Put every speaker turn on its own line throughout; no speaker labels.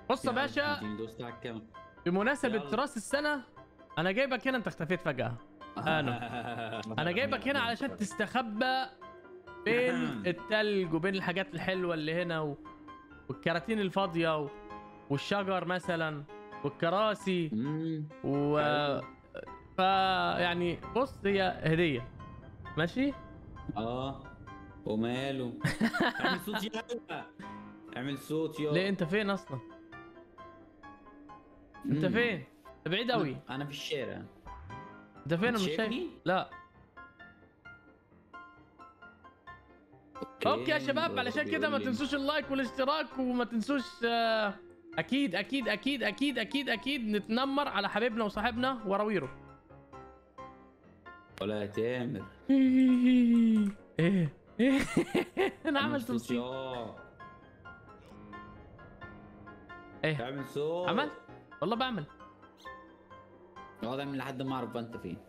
بص يا باشا
اديني دوست على الكاميرا
بمناسبة
يلا.
راس السنة أنا جايبك هنا أنت اختفيت فجأة أنا أنا جايبك هنا علشان تستخبى بين التلج وبين الحاجات الحلوة اللي هنا و... والكراتين الفاضية و... والشجر مثلا والكراسي
مم.
و ف يعني بص هي هدية ماشي؟
اه وماله اعمل صوت يلا اعمل صوت يلا
ليه أنت فين أصلا؟ أنت
مم.
فين؟ أنت بعيد أوي
انا في الشارع
أنت فين أنا مش
شايفني؟
شايف لا اوكي يا شباب علشان كده ما تنسوش اللايك والاشتراك وما تنسوش آه، اكيد اكيد اكيد اكيد اكيد اكيد نتنمر على حبيبنا وصاحبنا وراويره
ولا يا تامر
ايه ايه انا
اعمل
عملت
صوت
مصيبه
يا
ايه
اعمل صوت
عملت والله بعمل
اقعد اعمل لحد ما اعرف بقى انت فين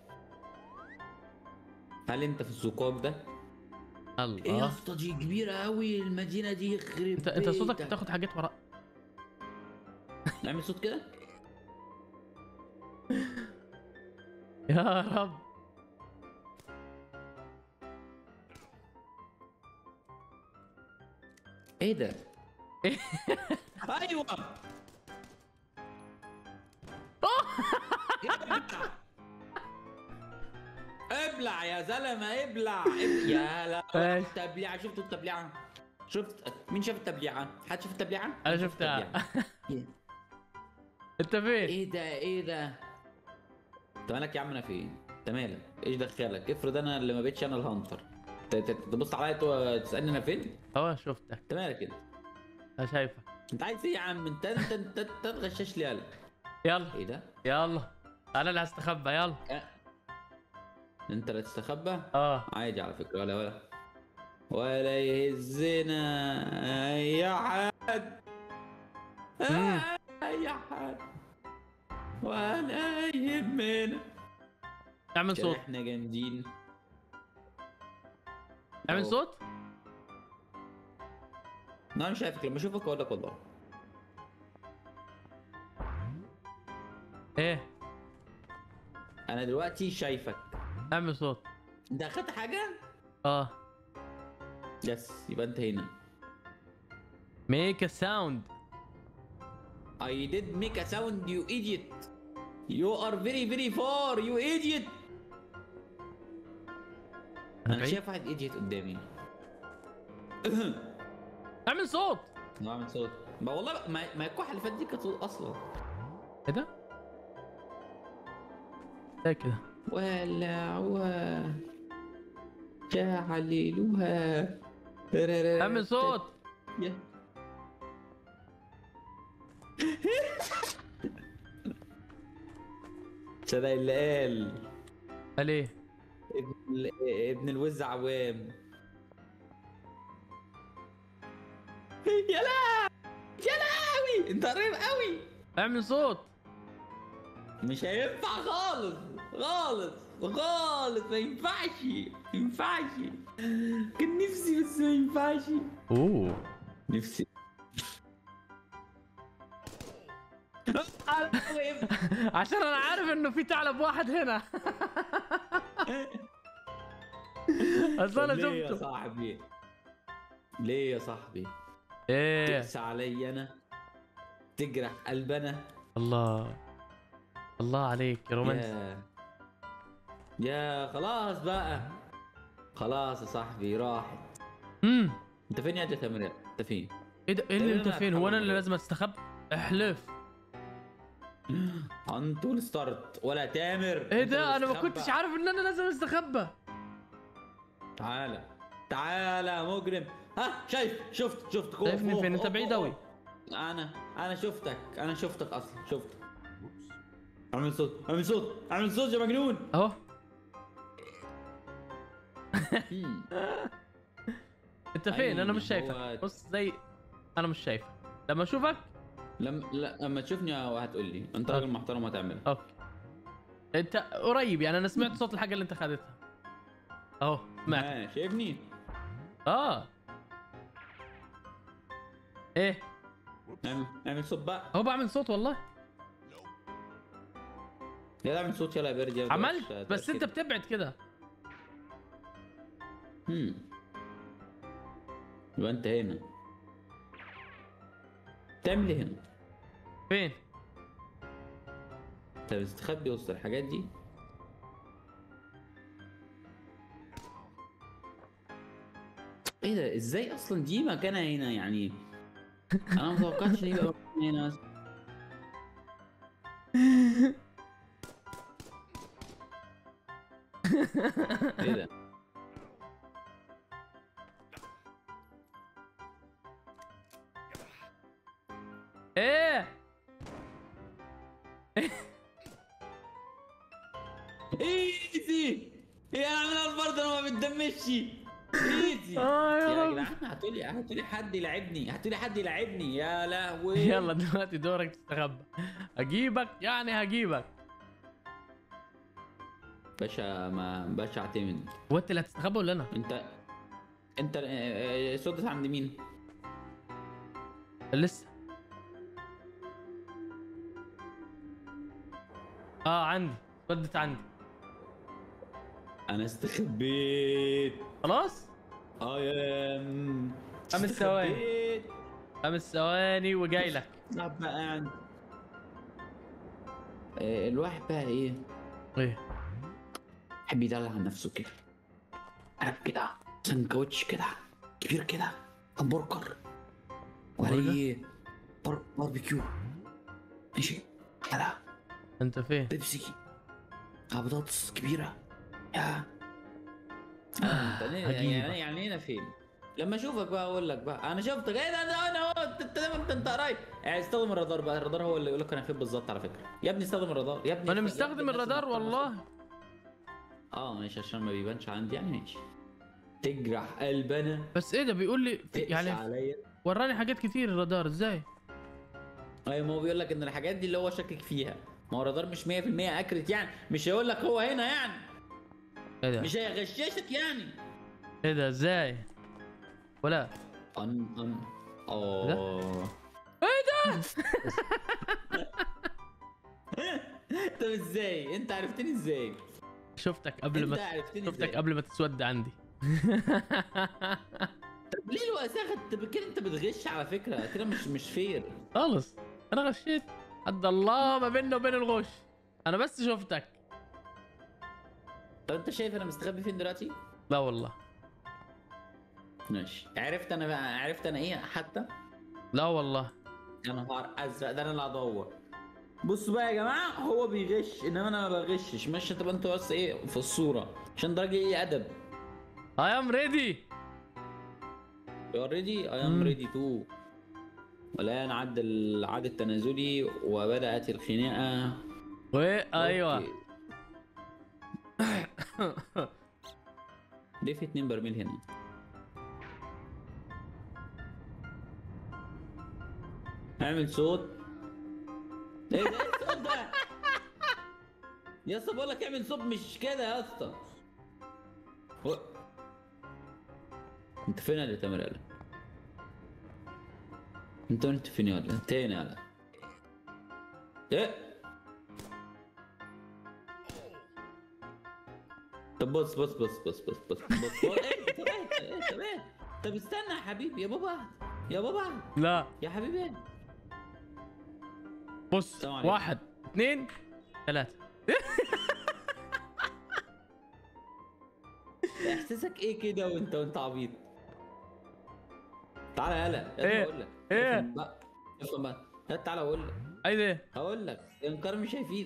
هل انت في الزقاق ده؟ ايه يا
الله
اسطى دي كبيرة قوي المدينة دي يخرب
انت انت صوتك
بيتك.
بتاخد حاجات ورا
اعمل صوت كده
يا رب
ايه ده؟
إيه؟
ايوه ابلع يا زلمه ابلع ابلع. يا لا
ماشي.
التبليعه شفتوا التبليعه شفت مين شاف التبليعه حد شاف التبليعه
انا
شفت
شفتها
التبليعة.
انت فين
ايه ده ايه ده انت مالك يا عم انا فين انت مالك ايش دخلك افرض انا اللي ما بقتش انا الهانتر ت- ت- تبص عليا تو- تسالني انا فين
اه شفتك
انت مالك انت
انا شايفك
انت عايز ايه يا عم انت انت انت انت تغشش لي يالا
يلا
ايه ده
يلا انا اللي هستخبى يلا
أه. انت اللي تستخبى
اه
عادي على فكره ولا ولا ولا يهزنا اي حد
مم.
اي حد ولا يهمنا
اعمل
عشان
صوت
احنا جامدين
اعمل
أهو.
صوت
انا مش شايفك لما اشوفك اقول لك والله
ايه
انا دلوقتي شايفك
اعمل صوت
انت اخدت حاجه
اه
يس يبقى انت هنا
ميك ا ساوند
I did make a sound you idiot You are very very far you idiot انا
بعيد.
شايف واحد idiot قدامي
اعمل صوت
انا عامل صوت ما والله بقى- ما ما الكحه اللي فاتت دي كانت صوت اصلا
ايه ده؟ ايه كده؟
ولعوها شعللوها
اعمل صوت
يا. صدق اللي قال
قال ايه؟
ابن ال- ابن الوز عوام يا لا يا لهوي انت قريب قوي
اعمل صوت
مش هينفع خالص خالص خالص ما ينفعش ما ينفعش كان نفسي بس ما ينفعش
اوه
نفسي
عشان انا عارف انه في ثعلب واحد هنا اصل انا
ليه يا
شفته
صاحبي ليه يا صاحبي
ايه
تقسى علي انا تجرح قلبنا
الله الله عليك يا رومانسي
يا يا خلاص بقى خلاص يا صاحبي راحت
امم
انت فين يا دي تمرين انت فين
ايه ده ايه اللي
تقريباً
انت فين هو انا اللي
هتحول.
لازم استخبى احلف
عن طول ستارت ولا تامر
ايه
أنت
ده
اللي
انا ما
تستخبى.
كنتش عارف ان انا لازم استخبى
تعالى تعالى يا مجرم ها شايف شفت شفت خوف
شايفني
خوف،
فين؟ أنت
خوف،
بعيد
خوف.
أوي.
انا انا شفتك انا شفتك اصلا شفتك اعمل صوت اعمل صوت اعمل صوت يا مجنون
اهو
مم.
انت فين انا مش
أيوة،
شايفك
هو-
بص زي انا مش شايفك لما اشوفك
لما لا لما تشوفني هتقول لي انت راجل محترم هتعملها
اوكي انت قريب يعني انا سمعت صوت الحاجه اللي انت خدتها اهو سمعت
ها شايفني
اه ايه
اعمل اعمل صوت بقى
هو بعمل صوت والله
يلا اعمل صوت يلا يا بيرد يلا
عملت
تبقاش-
بس
تبقاش
انت
كده.
بتبعد كده
هم. يبقى انت هنا تعمل ايه هنا؟
فين
انت بتستخبي وسط الحاجات دي؟ ايه ده ازاي اصلا دي مكانها هنا يعني انا ما توقعتش ان يبقى مكانها هنا مثلا ايه ده؟
ايه
ايزي يا عم الفرد انا ما بتدمجش ايزي
آه يا
يا
رب.
جدعان هاتولي هاتولي حد يلعبني هاتولي حد يلعبني يا لهوي
يلا دلوقتي دورك تستخبى اجيبك يعني هجيبك
باشا ما باشا اعتمد
هو انت اللي هتستخبى ولا انا
انت انت آه، آه، صوتك عند مين؟
لسه اه عندي ردت عندي
انا استخبيت
خلاص
اي ام
خمس ثواني. خمس ثواني وجاي لك
طب بقى عندي آه، الواحد بقى ايه
ايه
يحب يدلع عن نفسه كده عارف كده سندوتش كده كبير كده همبرجر وعليه بار باربيكيو ماشي كده
انت فين
بيبسي على بطاطس كبيره يا انت
هجيبك.
يعني يعني هنا فين؟ لما اشوفك بقى اقول لك بقى انا شفتك ايه ده ده انا اهو انت انت انت, انت قريب يعني استخدم الرادار بقى الرادار هو اللي يقول لك انا فين بالظبط على فكره يا ابني استخدم الرادار يا ابني
انا
يا
مستخدم
ابني الناس
الرادار
المحترمة
والله
اه ماشي عشان ما بيبانش عندي يعني ماشي تجرح قلبنا
بس ايه ده بيقول لي في-
تقسى
يعني
عليا
وراني حاجات كتير الرادار ازاي
ايوه ما هو بيقول لك ان الحاجات دي اللي هو شاكك فيها ما هو الرادار مش 100% اكرت يعني مش هيقول لك هو هنا يعني
ايه ده
مش هيغششك يعني
ايه ده ازاي ولا
ان ان اه
ايه ده
طب ازاي انت عرفتني ازاي
شفتك قبل
انت
ما
عرفتني
شفتك
ازاي
قبل ما تسود عندي
طب ليه الوساخه طب كده انت بتغش على فكره كده مش مش فير
خالص انا غشيت حد الله ما بيننا وبين الغش انا بس شفتك
طب انت شايف انا مستخبي فين دلوقتي
لا والله
ماشي عرفت انا بقى عرفت انا ايه حتى
لا والله
يا نهار ازرق ده انا اللي هدور بصوا بقى يا جماعه هو بيغش انما انا ما بغشش ماشي تبقى انتوا بس ايه في الصوره عشان ده راجل ايه ادب
اي ام ريدي
يو ريدي اي ام
مم.
ريدي تو والان عد العد التنازلي وبدات الخناقه
ايوه
أوكي. ليه في اتنين برميل هنا اعمل صوت ايه ده ايه الصوت ده يا اسطى بقول لك اعمل صوت مش كده يا اسطى هو- انت فين يا تامر يالا انت انت فين يالا انت هنا يالا ايه طب بص بص بص بص بص بص بص بص ايه طب ايه إيه؟ طب ايه طب استنى يا حبيبي يا بابا يا بابا
لا
يا حبيبي
بص
السلام عليكم.
واحد اثنين ثلاثة
احساسك ايه كده وانت وانت عبيط تعالى يلا
إيه؟
يلا اقول لك
إيه؟
افهم بقى افهم بقى لا تعالى اقول لك
اي ده
هقول لك الانكار مش هيفيد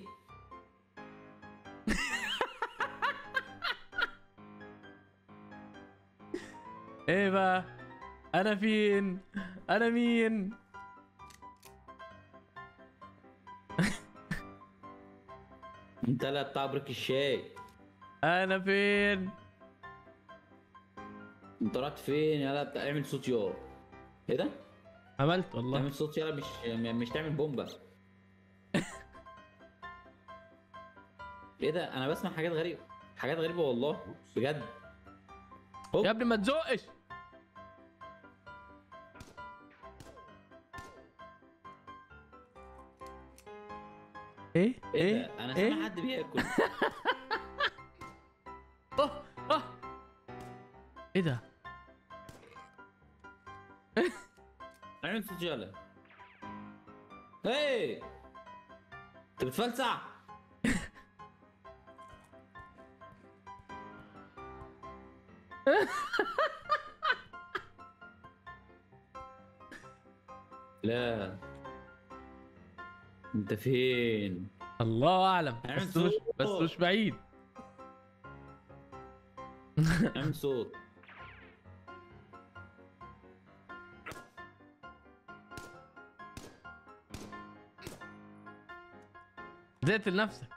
ايه بقى انا فين انا مين
انت لا بتاع بريك الشاي
انا فين
انت رحت فين يلا بتاع اعمل صوت يا ايه ده؟
عملت والله
تعمل صوت يلا مش مش تعمل بومبا ايه ده انا بسمع حاجات غريبه حاجات غريبه والله بجد
يا ابني ما تزقش ايه
ايه
ايه
ده؟ انا
ايه
سامع حد بياكل
اه اه ايه ده
عين سجالة ايه انت بتفلسع لا انت فين
الله اعلم
عين
بس مش بس
صوت.
مش بعيد
عين صوت
زيت لنفسك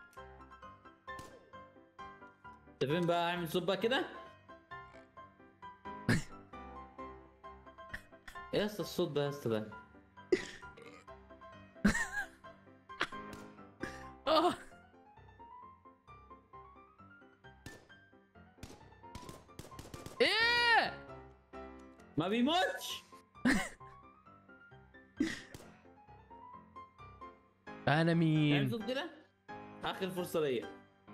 انت فين بقى اعمل صوت بقى كده ايه يا اسطى الصوت ده يا اسطى ده
اه ايه
ما بيموتش
انا
اعمل
مين
صوت كده اخر فرصه ليا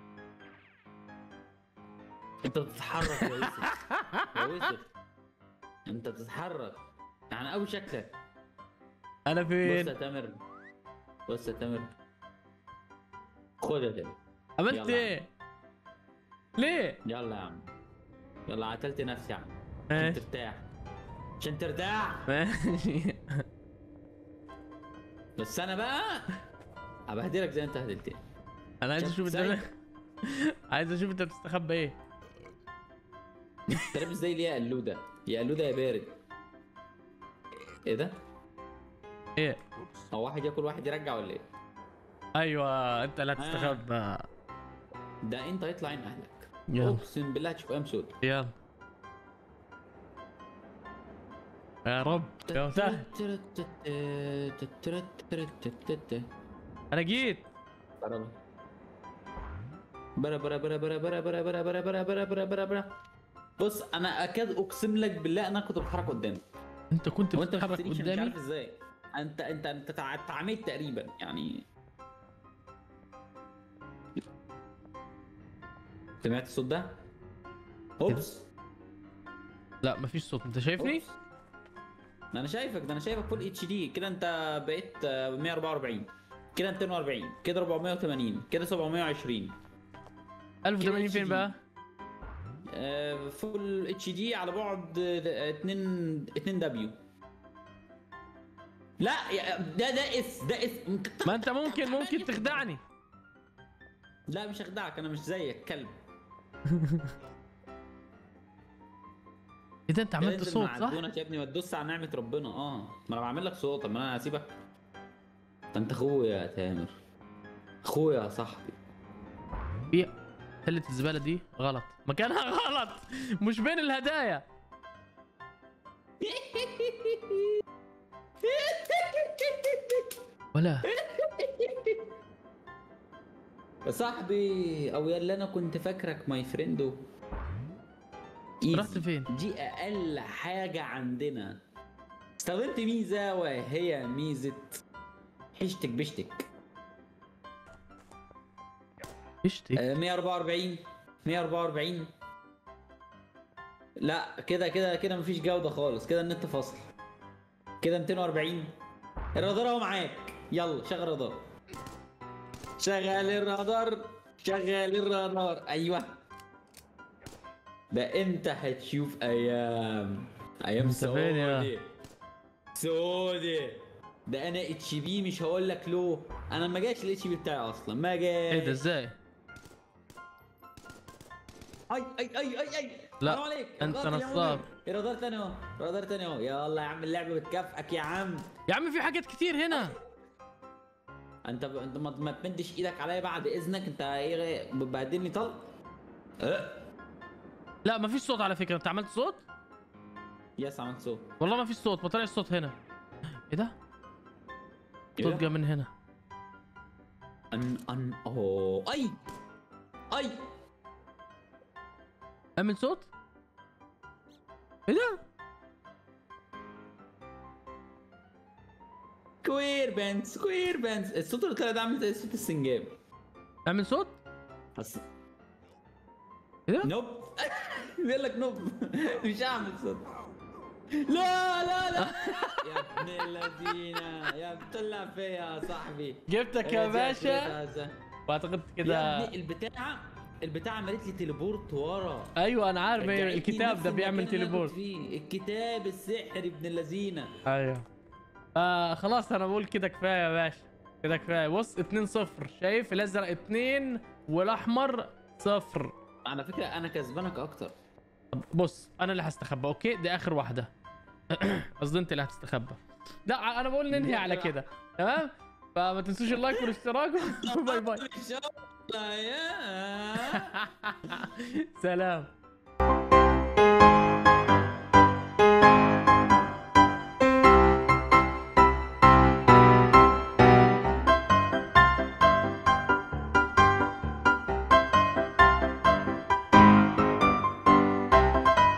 انت بتتحرك يا يوسف يا يوسف انت بتتحرك يعني قوي شكلك
انا
بص يا
فين
تامر بص يا تامر خد يا تامر
عملت
يلا.
ايه ليه
يلا يا عم يلا عتلت نفسي يا عم عشان
ماشي
ترتاح عشان ترتاح
ماشي
بس انا بقى ابهدلك زي انت هدلتني
انا عايز
شفت
اشوف
زي؟
انت عايز اشوف انت بتستخبى ايه
انت لابس زي ليه يا قلوده يا قلوده يا بارد ايه ده؟
ايه
هو واحد ياكل واحد يرجع ولا ايه؟
ايوه انت لا تستخبى
ده انت يطلع عين اهلك
يلا
اقسم بالله تشوف ايام سود
يلا يا رب يا سهل انا جيت
برا برا برا برا برا برا برا برا برا برا برا برا برا بص انا اكاد اقسم لك بالله انا كنت بتحرك قدامك
انت كنت
وانت مش
بتتحرك
بتلاقيش، مش
قدامي
عارف ازاي انت انت انت تع- اتعميت تقريبا يعني سمعت الصوت ده؟ اوبس
لا مفيش صوت انت شايفني
أوبس. ده انا شايفك ده انا شايفك فول اتش دي كده انت بقيت آه، 144 كده 240 كده 480 كده 720
1080 فين
HD.
بقى
آه، فول اتش دي على بعد 2 2 دبليو لا يا- ده ده اس ده اس
ما انت ممكن ممكن تخدعني
لا مش هخدعك انا مش زيك كلب
ايه ده انت عملت
انزل
صوت
مع
صح
الدونت يا ابني ما تدوس على نعمه ربنا اه ما انا بعمل لك صوت طب ما انا هسيبك ده انت اخويا يا تامر اخويا يا صاحبي
في تلة الزبالة دي غلط مكانها غلط مش بين الهدايا ولا
يا صاحبي او يا اللي انا كنت فاكرك ماي فريندو
رحت فين؟
دي اقل حاجه عندنا استخدمت ميزه وهي ميزه حشتك بشتك
اشتي
آه، 144 144 لا كده كده كده مفيش جوده خالص كده النت فاصل كده 240 الرادار اهو معاك يلا شغل الرادار شغل الرادار شغل الرادار ايوه ده امتى هتشوف ايام ايام
انت فين يا؟
سودة سودة ده انا اتش بي مش هقول لك لو انا ما جاش الاتش بي بتاعي اصلا ما جاش
ايه ده ازاي
اي اي اي اي اي
لا،
حرام عليك
أنت
قاتل يا
نصاب.
مؤمن. يا رادار تاني اهو رادار تاني اهو يلا يا عم اللعبه بتكافئك يا عم
يا عم في حاجات كتير هنا
انت ب... انت ما, ما تمدش ايدك عليا بعد اذنك انت ايه بتبهدلني طلق اه
لا مفيش صوت على فكرة انت عملت صوت
يس عملت صوت
والله ما فيش صوت ما طلعش صوت هنا ايه ده
إيه
صوت
ده؟
جا من هنا
ان ان اوه اي اي
اعمل صوت ايه ده
سكوير بنز سكوير بنز الصوت اللي طلع ده عامل زي صوت السنجاب
اعمل صوت
حس...
ايه ده؟
نوب بيقول لك نوب مش هعمل صوت لا لا لا يا ابن الذين يا بتطلع فيا يا صاحبي
جبتك يا باشا
هذا.
واعتقد
يا
كده
ابني البتاع البتاع عملت لي تليبورت ورا
ايوه انا عارف
رجعتني
الكتاب
نفس
ده
المكان
بيعمل
اللي أنا
تليبورت
كنت فيه. الكتاب السحري ابن اللذينه
ايوه آه خلاص انا بقول كده كفايه يا باشا كده كفايه بص 2 0 شايف الازرق 2 والاحمر صفر
على فكره انا كسبانك اكتر
طب بص انا اللي هستخبى اوكي دي اخر واحده قصدي انت اللي هتستخبى لا انا بقول ننهي
دي
على
آخر
كده تمام فما تنسوش اللايك والاشتراك باي باي
ان شاء الله يا
سلام